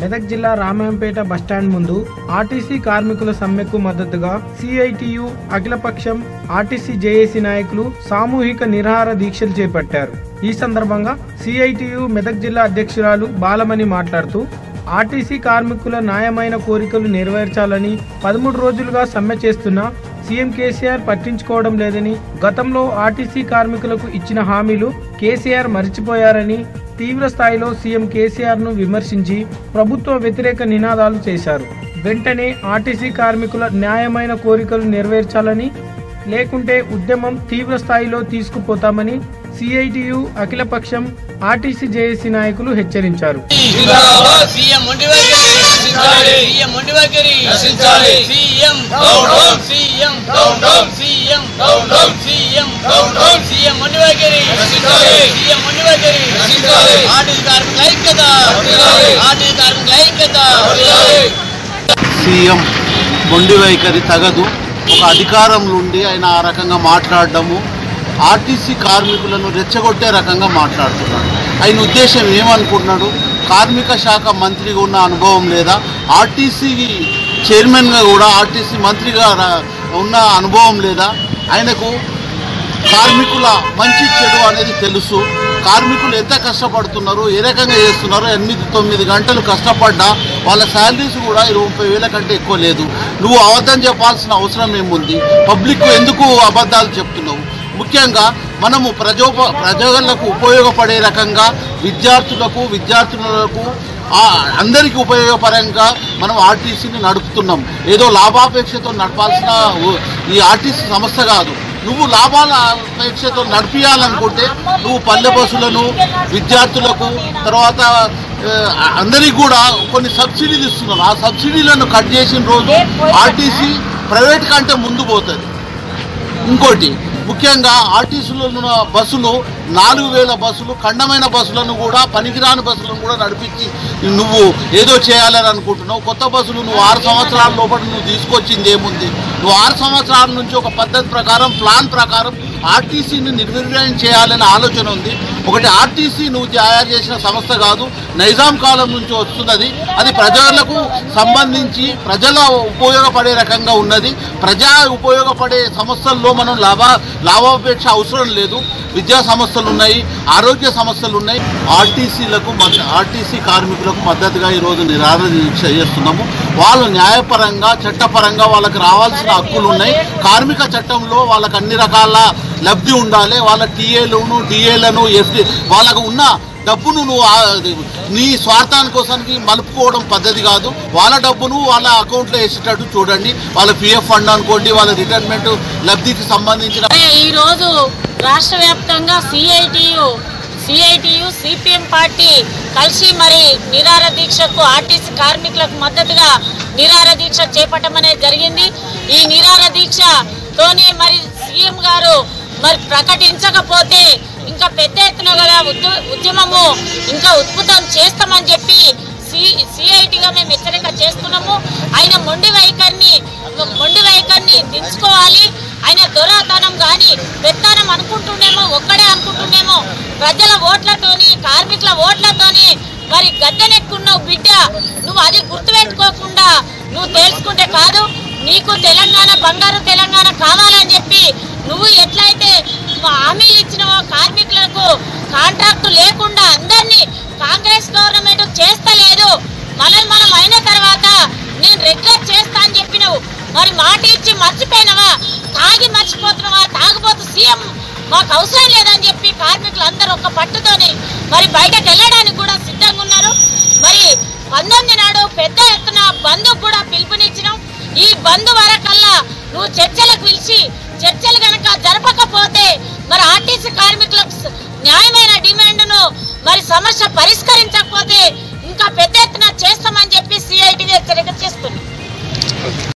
మెదక్ జిల్లా రామాయంపేట బస్టాండ్ ముందు ఆర్టీసీ కార్మికుల సమ్మెకు మద్దతుగా సిఐటియు అఖిలపక్షం ఆర్టీసీ జేఏసీ నాయకులు సామూహిక నిరాహార దీక్షలు చేపట్టారు ఈ సందర్భంగా సిఐటియు మెదక్ జిల్లా అధ్యక్షురాలు బాలమణి మాట్లాడుతూ ఆర్టీసీ కార్మికుల న్యాయమైన కోరికలు నెరవేర్చాలని పదమూడు రోజులుగా సమ్మె చేస్తున్న సీఎం కేసీఆర్ పట్టించుకోవడం లేదని గతంలో ఆర్టీసీ కార్మికులకు ఇచ్చిన హామీలు కేసీఆర్ మరిచిపోయారని తీవ్ర స్థాయిలో సీఎం కేసీఆర్ ను విమర్శించి ప్రభుత్వ వ్యతిరేక నినాదాలు చేశారు వెంటనే ఆర్టీసీ కార్మికుల న్యాయమైన కోరికలు నెరవేర్చాలని లేకుంటే ఉద్యమం తీవ్ర స్థాయిలో తీసుకుపోతామని సిఐటియు అఖిలపక్షం ఆర్టీసీ జేఏసీ నాయకులు హెచ్చరించారు జిందాబాద్ సీఎం మొండివైఖరి నశించాలి. సీఎం మొండివైఖరి నశించాలి. CM down down. CM down down. CM down down. CM down down. CM మొండివైఖరి నశించాలి. సీఎం మొండివైఖరి నశించాలి. ఆర్టీసీ కార్మికుల ఐక్యత వర్ధిల్లాలి. ఆర్టీసీ కార్మికుల ఐక్యత వర్ధిల్లాలి. సీఎం మొండి వైఖరి తగదు ఒక అధికారంలో ఉండి ఆయన ఆ రకంగా మాట్లాడడము ఆర్టీసీ కార్మికులను రెచ్చగొట్టే రకంగా మాట్లాడుతున్నాడు ఆయన ఉద్దేశం ఏమనుకుంటున్నాడు కార్మిక శాఖ మంత్రిగా ఉన్న అనుభవం లేదా ఆర్టీసీ చైర్మన్గా కూడా ఆర్టీసీ మంత్రిగా రా- ఉన్న అనుభవం లేదా ఆయనకు కార్మికుల మంచి చెడు అనేది తెలుసు కార్మికులు ఎంత కష్టపడుతున్నారు ఏ రకంగా చేస్తున్నారో ఎనిమిది తొమ్మిది గంటలు కష్టపడ్డా వాళ్ళ శాలరీస్ కూడా ఇరవై ముప్పై వేల కంటే ఎక్కువ లేదు నువ్వు అబద్ధం చెప్పాల్సిన అవసరం ఏముంది పబ్లిక్ ఎందుకు అబద్ధాలు చెప్తున్నావు ముఖ్యంగా మనము ప్రజోప ప్రజలకు ఉపయోగపడే రకంగా విద్యార్థులకు విద్యార్థులకు ఆ అందరికీ ఉపయోగపరంగా మనం ఆర్టీసీని నడుపుతున్నాం ఏదో లాభాపేక్షతో నడపాల్సిన ఓ- ఈ ఆర్టీసీ సంస్థ కాదు నువ్వు లాభాల అపేక్షతో నడిపించాలనుకుంటే నువ్వు పల్లె బస్సులను విద్యార్థులకు తర్వాత ఆ, అందరికీ కూడా కొన్ని సబ్సిడీలు ఇస్తున్నారు ఆ సబ్సిడీలను కట్ చేసిన రోజు ఆర్టీసీ ప్రైవేట్ కంటే ముందు పోతుంది ఇంకోటి ముఖ్యంగా ఆర్టీసీలో ఉన్న బస్సులు నాలుగు వేల బస్సులు ఖండమైన బస్సులను కూడా పనికిరాని బస్సులను కూడా నడిపించి నువ్వు ఏదో చేయాలని అనుకుంటున్నావు కొత్త బస్సులు నువ్వు ఆరు సంవత్సరాల లోపల నువ్వు తీసుకొచ్చింది ఏముంది నువ్వు ఆరు సంవత్సరాల నుంచి ఒక పద్ధతి ప్రకారం ప్లాన్ ప్రకారం ఆర్టీసీని నిర్వీర్యం చేయాలనే ఆలోచన ఉంది ఒకటి ఆర్టీసీ నువ్వు తయారు చేసిన సంస్థ కాదు నైజాం కాలం నుంచి వస్తున్నది అది ప్రజలకు సంబంధించి ప్రజల ఉపయోగపడే రకంగా ఉన్నది ప్రజా ఉపయోగపడే సంస్థల్లో మనం లాభ లాభాపేక్ష అవసరం లేదు విద్యా సంస్థలు ఉన్నాయి ఆరోగ్య సమస్యలు ఉన్నాయి ఆర్టీసీలకు మద్ద- ఆర్టీసీ కార్మికులకు మద్దతుగా ఈరోజు నిరాహార దీక్ష చేస్తున్నాము వాళ్ళు న్యాయపరంగా చట్టపరంగా వాళ్ళకి రావాల్సిన హక్కులు ఉన్నాయి కార్మిక చట్టంలో వాళ్ళకి అన్ని రకాల లబ్ధి ఉండాలి వాళ్ళ టీఏలను డిఏలను ఎస్డి వాళ్ళకు ఉన్న డబ్బును నువ్వు ఆ- నీ స్వార్థాని కోసానికి మలుపుకోవడం పద్ధతి కాదు వాళ్ళ డబ్బును వాళ్ళ అకౌంట్లో వేసేటట్టు చూడండి వాళ్ళ పిఎఫ్ ఫండ్ అనుకోండి వాళ్ళ రిటైర్మెంట్ లబ్ధికి సంబంధించిన మరి ఈరోజు రాష్ట్ర వ్యాప్తంగా సిఐటియు సిఐటియు సిపిఎం పార్టీ కలిసి మరి నిరార దీక్షకు ఆర్టీసీ కార్మికులకు మద్దతుగా నిరార దీక్ష చేపట్టమనేది జరిగింది ఈ నిరార దీక్షతోనే మరి సీఎం గారు మరి ప్రకటించకపోతే ఇంకా పెద్ద ఎత్తున గల ఉద్య- ఉద్యమము ఇంకా ఉత్పత్తం చేస్తామని చెప్పి సి సిఐటిగా మేము హెచ్చరిక చేస్తున్నాము ఆయన మొండి వైఖరిని మొండి వైఖరిని దించుకోవాలి ఆయన దొరతనం కానీ పెత్తనం అనుకుంటుండేమో ఒక్కడే అనుకుంటుండేమో ప్రజల ఓట్లతోని కార్మికుల ఓట్లతోని మరి గద్దెనెక్కున్నావు బిడ్డ నువ్వు అది గుర్తుపెట్టుకోకుండా నువ్వు తెలుసుకుంటే కాదు నీకు తెలంగాణ బంగారు తెలంగాణ కావాలని చెప్పి నువ్వు ఎట్లయితే హామీలు ఇచ్చినావో కార్మికులకు కాంట్రాక్టు లేకుండా అందరినీ కాంగ్రెస్ గవర్నమెంట్ చేస్తలేదు మనం మనం అయిన తర్వాత నేను రెగ్యులర్ చేస్తా అని చెప్పినావు మరి మాట ఇచ్చి మర్చిపోయినవా తాగి మర్చిపోతున్నావా తాగుబోతు సీఎం మాకు అవసరం లేదని చెప్పి కార్మికులు అందరూ ఒక పట్టుతోని మరి బయటకు వెళ్ళడానికి కూడా సిద్ధంగా ఉన్నారు మరి పంతొమ్మిది నాడు పెద్ద ఎత్తున బంధు కూడా పిలుపునిచ్చినాం ఈ బంధు వరకల్లా నువ్వు చర్చలకు పిలిచి చర్చలు కనుక జరపకపోతే మరి ఆర్టీసీ కార్మికులకు స- న్యాయమైన డిమాండ్ను మరి సమస్య పరిష్కరించకపోతే ఇంకా పెద్ద ఎత్తున చేస్తామని చెప్పి సిఐటి హెచ్చరిక చేస్తున్నాం